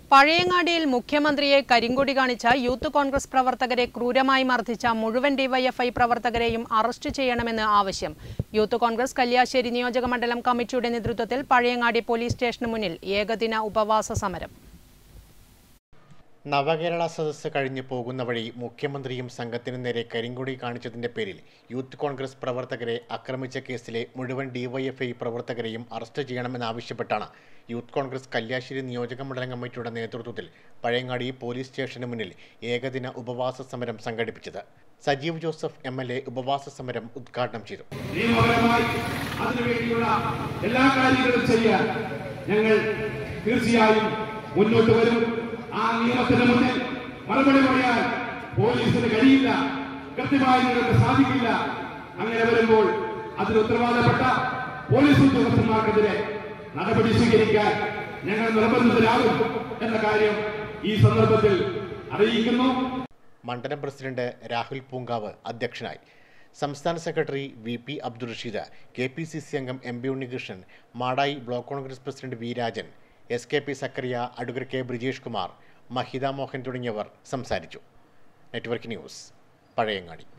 പഴയങ്ങാടിയിൽ മുഖ്യമന്ത്രിയെ കരിങ്കൊടി കാണിച്ച യൂത്ത് കോൺഗ്രസ് പ്രവർത്തകരെ ക്രൂരമായി മർദ്ദിച്ച മുഴുവൻ ഡിവൈഎഫ്ഐ പ്രവർത്തകരെയും അറസ്റ്റ് ചെയ്യണമെന്ന് ആവശ്യം യൂത്ത് കോൺഗ്രസ് കല്യാശ്ശേരി നിയോജക മണ്ഡലം കമ്മിറ്റിയുടെ നേതൃത്വത്തിൽ പഴയങ്ങാടി പോലീസ് സ്റ്റേഷന് മുന്നിൽ ഏകദിന ഉപവാസ സമരം നവകേരള സദസ്സ് കഴിഞ്ഞു പോകുന്ന വഴി മുഖ്യമന്ത്രിയും സംഘത്തിനു നേരെ കരിങ്കൊടി കാണിച്ചതിന്റെ പേരിൽ യൂത്ത് കോൺഗ്രസ് പ്രവർത്തകരെ ആക്രമിച്ച കേസിലെ മുഴുവൻ ഡിവൈഎഫ്ഐ പ്രവർത്തകരെയും അറസ്റ്റ് ചെയ്യണമെന്നാവശ്യപ്പെട്ടാണ് യൂത്ത് കോൺഗ്രസ് കല്യാശ്ശേരി നിയോജക മണ്ഡലം കമ്മിറ്റിയുടെ നേതൃത്വത്തിൽ പഴയങ്ങാടി പോലീസ് സ്റ്റേഷന് മുന്നിൽ ഏകദിന ഉപവാസ സമരം സംഘടിപ്പിച്ചത് Sajeev Joseph M L A ഉപവാസ സമരം ഉദ്ഘാടനം ചെയ്തു നിയമപരമായി അതിനുവേണ്ടിയുള്ള എല്ലാ കാര്യങ്ങളും ചെയ്യാൻ ഞങ്ങൾ തീർച്ചയായും മുന്നോട്ട് വരും ആ നിയമത്തിന് മുന്നിൽ മറുപടി പറയാൻ പോലീസിന് കഴിയില്ല കൃത്യമായി നിങ്ങൾക്ക് സാധിക്കില്ല അങ്ങനെ വരുമ്പോൾ അതിന് ഉത്തരവാദപ്പെട്ട പോലീസ് ഉദ്യോഗസ്ഥന്മാർക്കെതിരെ നടപടി സ്വീകരിക്കാൻ ഞങ്ങൾ നിർബന്ധിതരാകും എന്ന കാര്യം ഈ സന്ദർഭത്തിൽ അറിയിക്കുന്നു മണ്ഡലം പ്രസിഡന്റ് രാഹുൽ പൂങ്കാവ് അധ്യക്ഷനായി സംസ്ഥാന secretary V P Abdul Rasheed K P C C അംഗം M P Unnikrishnan Madayi block Congress president V Rajan S K P Sakkariya advocate K Brijesh Kumar Mahitha Mohan തുടങ്ങിയവർ സംസാരിച്ചു നെറ്റ്വർക്ക് ന്യൂസ് പഴയങ്ങാടി